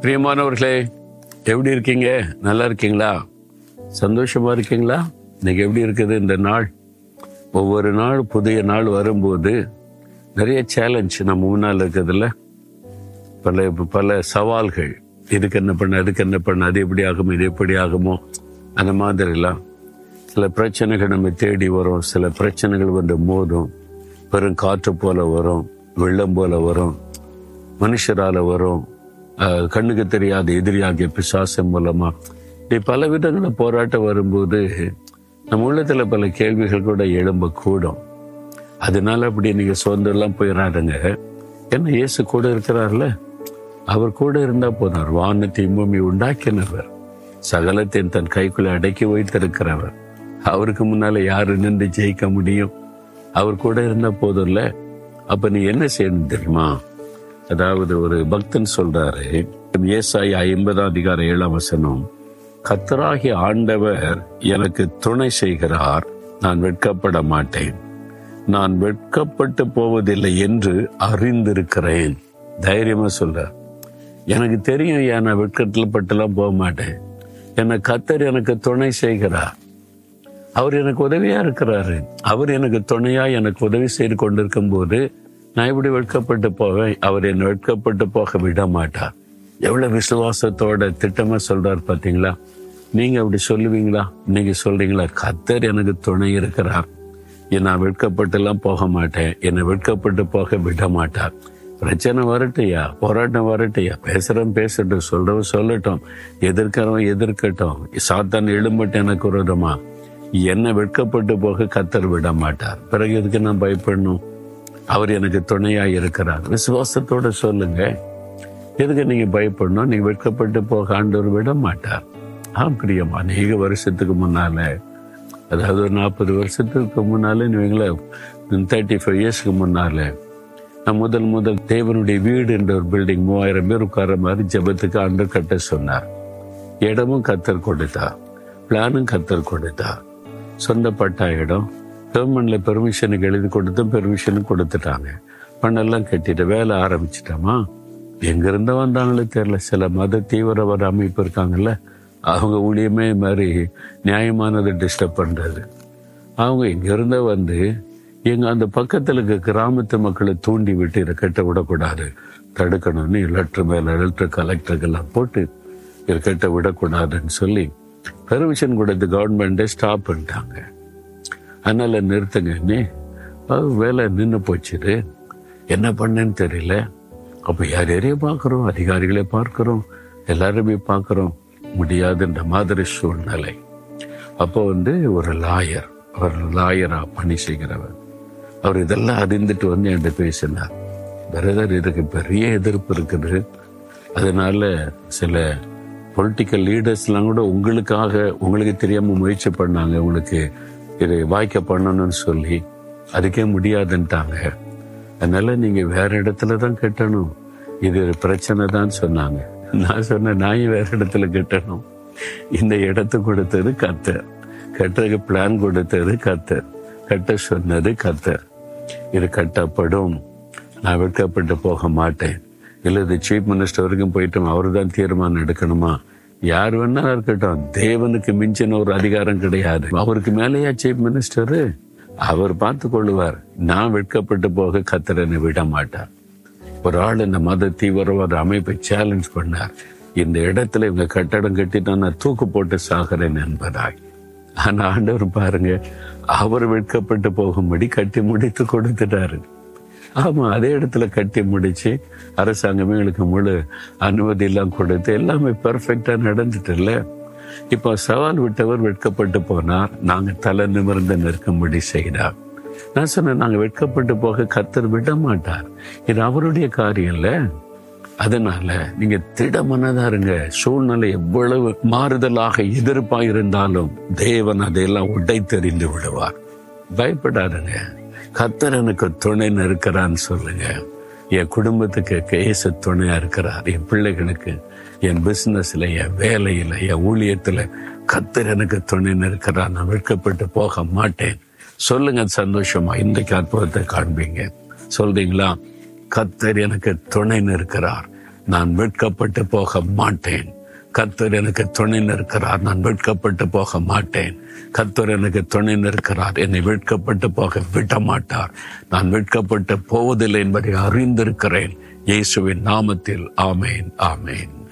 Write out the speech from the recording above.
பிரியமானவர்களே எப்படி இருக்கீங்க நல்லா இருக்கீங்களா சந்தோஷமா இருக்கீங்களா இன்னைக்கு எப்படி இருக்குது இந்த நாள் ஒவ்வொரு நாள் புதிய நாள் வரும்போது நிறைய சேலஞ்ச் நம்ம முன்னால் இருக்கிறதுல பல பல சவால்கள் இதுக்கு என்ன பண்ண அதுக்கு என்ன பண்ண அது எப்படி ஆகும் இது எப்படி ஆகுமோ அந்த மாதிரிலாம் சில பிரச்சனைகள் நம்ம தேடி வரும் சில பிரச்சனைகள் வந்து மோதும் பெரும் காற்று போல வரும் வெள்ளம் போல வரும் மனுஷரால வரும் அஹ், கண்ணுக்கு தெரியாத எதிரியாகிய பிசாசம் மூலமா இப்படி பல விதங்கள போராட்டம் வரும்போது நம்ம உள்ளத்துல பல கேள்விகள் கூட எழும்ப கூடும் அதனால அப்படி நீங்க சோர்ந்தெல்லாம் போயிடாதுங்க என்ன இயேசு கூட இருக்கிறார்ல அவர் கூட இருந்தா போனார் வானத்தையும் பூமி உண்டாக்கினவர் சகலத்தையும் தன் கைக்குள்ள அடக்கி வைத்திருக்கிறவர் அவருக்கு முன்னால யாரு நின்று ஜெயிக்க முடியும் அவர் கூட இருந்தா போதும்ல அப்ப நீ என்ன செய்யணும் தெரியுமா அதாவது ஒரு பக்தன் சொல்றாரு ஏசாய் ஐம்பதாம் அதிகார ஏழாம் வசனம் கத்தராகிய ஆண்டவர் எனக்கு துணை செய்கிறார் நான் வெட்கப்பட மாட்டேன் நான் வெட்கப்பட்டு போவதில்லை என்று அறிந்திருக்கிறேன் தைரியமா சொல்ற எனக்கு தெரியும் ஏன் நான் வெட்கத்துல பட்டுலாம் போக மாட்டேன் என்னை கத்தர் எனக்கு துணை செய்கிறார் அவர் எனக்கு உதவியா இருக்கிறாரு அவர் எனக்கு துணையா எனக்கு உதவி செய்து கொண்டிருக்கும் போது நான் இப்படி வெட்கப்பட்டு போவேன் அவர் என்னை வெட்கப்பட்டு போக விட மாட்டார் எவ்வளவு விசுவாசத்தோட திட்டமா சொல்றாரு பாத்தீங்களா நீங்க அப்படி சொல்லுவீங்களா நீங்க சொல்றீங்களா கத்தர் எனக்கு துணை இருக்கிறார் நான் வெட்கப்பட்டு எல்லாம் போக மாட்டேன் என்னை வெட்கப்பட்டு போக விட மாட்டார் பிரச்சனை வரட்டையா போராட்டம் வரட்டையா பேசுறவன் பேசட்டும் சொல்றவன் சொல்லட்டும் எதிர்க்கிறவன் எதிர்க்கட்டும் சாத்தான் எழும்பட்டு எனக்கு விரோதமா என்னை வெட்கப்பட்டு போக கத்தர் விட மாட்டார் பிறகு எதுக்கு நான் பயப்படணும் அவர் எனக்கு துணையா இருக்கிறார் விசுவாசத்தோட சொல்லுங்க எதுக்கு நீங்க பயப்படணும் நீங்க வெட்கப்பட்டு போக ஆண்டவர் விட மாட்டார் ஆ பிரியம் அநேக வருஷத்துக்கு முன்னால அதாவது ஒரு நாற்பது வருஷத்துக்கு முன்னால நீங்கள தேர்ட்டி ஃபைவ் இயர்ஸ்க்கு முன்னால நான் முதல் முதல் தேவனுடைய வீடு என்ற ஒரு பில்டிங் மூவாயிரம் பேர் உட்கார மாதிரி ஜெபத்துக்கு ஆண்டு கட்ட சொன்னார் இடமும் கத்தர் கொடுத்தார் பிளானும் கத்தர் கொடுத்தார் சொந்தப்பட்ட இடம் கவர்மெண்ட்ல பெர்மிஷனுக்கு எழுதி கொடுத்தும் பெர்மிஷனும் கொடுத்துட்டாங்க பணெல்லாம் கட்டிட்டு வேலை ஆரம்பிச்சிட்டோமா எங்க இருந்து வந்தாங்களே தெரியல சில மத தீவிரவாத அமைப்பு இருக்காங்கல்ல அவங்க ஊழியமே இது மாதிரி நியாயமானதை டிஸ்டர்ப் பண்றது அவங்க இங்க இருந்த வந்து எங்க அந்த பக்கத்துல இருக்க கிராமத்து மக்களை தூண்டி விட்டு இதை கட்ட விடக்கூடாது தடுக்கணும்னு லெட்டர் மேல லெட்டர் கலெக்டருக்கெல்லாம் போட்டு இதை கட்ட விடக்கூடாதுன்னு சொல்லி பெர்மிஷன் கொடுத்து கவர்மெண்ட்டே ஸ்டாப் பண்ணிட்டாங்க அதனால நிறுத்துங்கன்னு அது வேலை நின்று போச்சுது என்ன பண்ணேன்னு தெரியல அப்போ யார் யாரையும் பார்க்குறோம் அதிகாரிகளை பார்க்குறோம் எல்லாருமே பார்க்குறோம் முடியாதுன்ற மாதிரி சூழ்நிலை அப்போ வந்து ஒரு லாயர் அவர் லாயரா பணி செய்கிறவர் அவர் இதெல்லாம் அறிந்துட்டு வந்து என்கிட்ட பேசினார் பிரதர் இதுக்கு பெரிய எதிர்ப்பு இருக்குது அதனால சில பொலிட்டிக்கல் லீடர்ஸ்லாம் கூட உங்களுக்காக உங்களுக்கு தெரியாம முயற்சி பண்ணாங்க உங்களுக்கு இதை வாய்க்க பண்ணணும்னு சொல்லி அதுக்கே முடியாதுன்ட்டாங்க அதனால நீங்க வேற இடத்துல தான் கட்டணும் இது ஒரு பிரச்சனை தான் சொன்னாங்க நான் சொன்னேன் நான் வேற இடத்துல கட்டணும் இந்த இடத்தை கொடுத்தது கத்தர் கட்டுறதுக்கு பிளான் கொடுத்தது கத்தர் கட்ட சொன்னது கத்தர் இது கட்டப்படும் நான் வெட்கப்பட்டு போக மாட்டேன் இல்லை இது சீஃப் மினிஸ்டர் வரைக்கும் போயிட்டோம் அவர் தான் தீர்மானம் எடுக்கணுமா யார் வேணா இருக்கட்டும் தேவனுக்கு மிஞ்சின ஒரு அதிகாரம் கிடையாது அவருக்கு மேலேயா சீஃப் மினிஸ்டரு அவர் பார்த்து கொள்ளுவார் நான் வெட்கப்பட்டு போக கத்தரனை விட மாட்டார் ஒரு ஆள் இந்த மத தீவிரவாத அமைப்பை சேலஞ்ச் பண்ணார் இந்த இடத்துல இவங்க கட்டடம் கட்டிட்டா நான் தூக்கு போட்டு சாகிறேன் என்பதாய் ஆனா ஆண்டவர் பாருங்க அவர் வெட்கப்பட்டு போகும்படி கட்டி முடித்து கொடுத்துட்டாரு ஆமா அதே இடத்துல கட்டி முடிச்சு அரசாங்கமே எங்களுக்கு முழு அனுமதி எல்லாம் கொடுத்து எல்லாமே பெர்ஃபெக்டா நடந்துட்டுல இப்ப சவால் விட்டவர் வெட்கப்பட்டு போனார் நாங்க தலை நிமிர்ந்து நிற்கும்படி செய்தார் நான் சொன்னேன் நாங்க வெட்கப்பட்டு போக கத்தர் விட மாட்டார் இது அவருடைய காரியம் இல்ல அதனால நீங்க திடமனதா இருங்க சூழ்நிலை எவ்வளவு மாறுதலாக எதிர்ப்பா இருந்தாலும் தேவன் அதையெல்லாம் உடைத்தெறிந்து விடுவார் பயப்படாதுங்க கத்தர் எனக்கு துணை இருக்கிறான்னு சொல்லுங்க என் குடும்பத்துக்கு கேச துணையா இருக்கிறார் என் பிள்ளைகளுக்கு என் பிசினஸ்ல என் வேலையில என் ஊழியத்துல கத்தர் எனக்கு துணை இருக்கிறார் நான் வெட்கப்பட்டு போக மாட்டேன் சொல்லுங்க சந்தோஷமா இன்றைக்கு அற்புதத்தை காண்பீங்க சொல்றீங்களா கத்தர் எனக்கு துணை இருக்கிறார் நான் வெட்கப்பட்டு போக மாட்டேன் கர்த்தர் எனக்கு துணை நிற்கிறார் நான் வெட்கப்பட்டு போக மாட்டேன் கர்த்தர் எனக்கு துணை நிற்கிறார் என்னை வெட்கப்பட்டு போக விட மாட்டார் நான் வெட்கப்பட்டு போவதில்லை என்பதை அறிந்திருக்கிறேன் இயேசுவின் நாமத்தில் ஆமேன் ஆமேன்